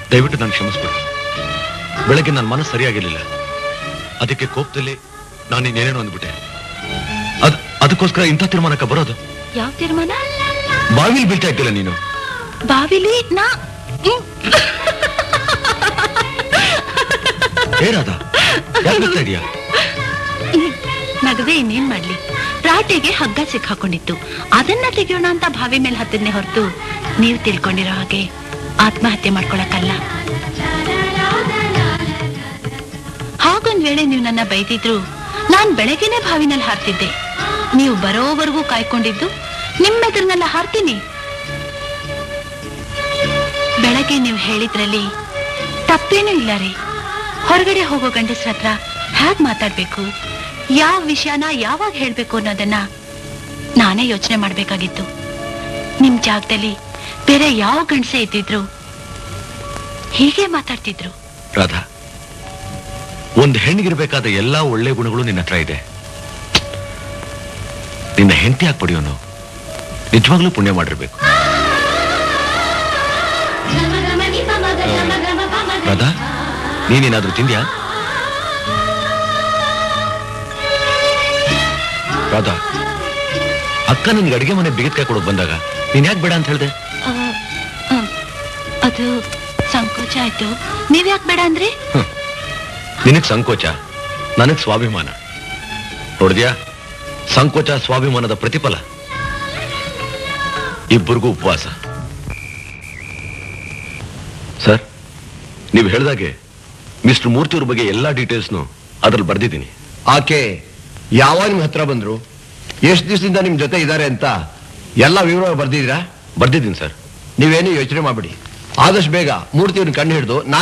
ದಯವಿಟ್ಟು ನಾನು ಕ್ಷಮಿಸ್ಬಿಡಿ ಬೆಳಗ್ಗೆ ನನ್ನ ಮನಸ್ಸು ಸರಿಯಾಗಿರ್ಲಿಲ್ಲ ಅದಕ್ಕೆ ಕೋಪದಲ್ಲಿ ನಾನು ಇನ್ನೇನೇನೋ ಅಂದ್ಬಿಟ್ಟೆ ಅದ್ ಅದಕ್ಕೋಸ್ಕರ ಇಂಥ ತೀರ್ಮಾನಕ್ಕೆ ಬರೋದು ಯಾವ ತೀರ್ಮಾನ ಬಾವಿಲಿ ಬೀಳ್ತಾ ಇದ್ದಿಲ್ಲ ನೀನು ಬಾವಿಲಿ ನಾ ಹ್ಮ್. ಏನಾದ ಯಾಕೆ ನಗ್ತಾ ಇದೀಯಾ ನಗದೆ ಇನ್ನೇನ್ ಮಾಡ್ಲಿ ರಾಟೆಗೆ ಹಗ್ಗ ಸಿಕ್ಕಾಕೊಂಡಿತ್ತು ಅದನ್ನ ತೆಗೆಯೋಣ ಅಂತ ಬಾವಿ ಮೇಲೆ ಹತ್ತದ್ನೇ ಹೊರತು ನೀವು ತಿಳ್ಕೊಂಡಿರೋ ಹಾಗೆ ಆತ್ಮಹತ್ಯೆ ಮಾಡ್ಕೊಳಕ್ಕಲ್ಲ ಹಾಗೊಂದ್ ವೇಳೆ ನೀವು ನನ್ನ ಬೈದಿದ್ರು ನಾನ್ ಬೆಳಗ್ಗೆನೆ ಬಾವಿನಲ್ಲಿ ಹಾರ್ತಿದ್ದೆ ನೀವು ಬರೋವರೆಗೂ ಕಾಯ್ಕೊಂಡಿದ್ದು ನಿಮ್ಮೆದುರ್ನೆಲ್ಲ ಹಾರ್ತೀನಿ ಬೆಳಗ್ಗೆ ನೀವು ಹೇಳಿದ್ರಲ್ಲಿ ತಪ್ಪೇನೂ ಇಲ್ಲ ರೀ ಹೊರಗಡೆ ಹೋಗೋ ಗಂಡಸ್ರ ಹತ್ರ ಹೇಗ್ ಮಾತಾಡ್ಬೇಕು ಯಾವ ವಿಷಯನ ಯಾವಾಗ ಹೇಳ್ಬೇಕು ಅನ್ನೋದನ್ನ ನಾನೇ ಯೋಚನೆ ಮಾಡ್ಬೇಕಾಗಿತ್ತು ನಿಮ್ ಜಾಗದಲ್ಲಿ ಬೇರೆ ಯಾವ ಗಂಡಸೆ ಇದ್ದಿದ್ರು ಹೀಗೆ ಮಾತಾಡ್ತಿದ್ರು ರಾಧಾ ಒಂದು ಹೆಣ್ಣಿಗಿರ್ಬೇಕಾದ ಎಲ್ಲಾ ಒಳ್ಳೆ ಗುಣಗಳು ನಿನ್ನ ಹತ್ರ ಇದೆ ನಿನ್ನ ಹೆಂಡತಿ ಹಾಕಿ ಪಡೆಯೋನು ನಿಜವಾಗ್ಲೂ ಪುಣ್ಯ ಮಾಡಿರ್ಬೇಕು ರಾಧಾ ನೀನೇನಾದ್ರೂ ತಿಂದ್ಯಾ ರಾಧಾ ಅಕ್ಕ ನಿನ್ಗೆ ಅಡಿಗೆ ಮನೆ ಬಿಗಿತ್ಕಾಯಿ ಕೊಡೋಕ್ ಬಂದಾಗ ನೀನ್ ಯಾಕೆ ಬೇಡ ಅಂತ ಹೇಳ್ದೆ ಆ, ಆ, ಅದು ಸಂಕೋಚ ಆಯ್ತು ನೀವ್ಯಾಕ್ ಬೇಡ ಅಂದ್ರಿ ನಿನಗ್ ಸಂಕೋಚ ನನಗ್ ಸ್ವಾಭಿಮಾನ ನೋಡಿದ್ಯಾ ಸಂಕೋಚ ಸ್ವಾಭಿಮಾನದ ಪ್ರತಿಫಲ ಇಬ್ಬರಿಗೂ ಉಪವಾಸ ಸರ್ ನೀವು ಹೇಳ್ದಾಗೆ ಮಿಸ್ಟರ್ ಮೂರ್ತಿಯವ್ರ ಬಗ್ಗೆ ಎಲ್ಲಾ ಡೀಟೇಲ್ಸ್ನು ಅದ್ರಲ್ಲಿ ಬರ್ದಿದ್ದೀನಿ ಆಕೆ ಯಾವಾಗ ನಿಮ್ ಹತ್ರ ಬಂದ್ರು ಎಷ್ಟು ದಿವಸದಿಂದ ನಿಮ್ ಜೊತೆ ಇದ್ದಾರೆ ಅಂತ ಎಲ್ಲ ವಿವರ ಬರ್ದಿದ್ದೀರಾ ಬರ್ದಿದ್ದೀನಿ ಸರ್ ನೀವೇನು ಯೋಚನೆ ಮಾಡ್ಬಿಡಿ ಆದಷ್ಟು ಬೇಗ ಮೂರ್ತಿಯವ್ರನ್ನ ಕಂಡು ಹಿಡಿದು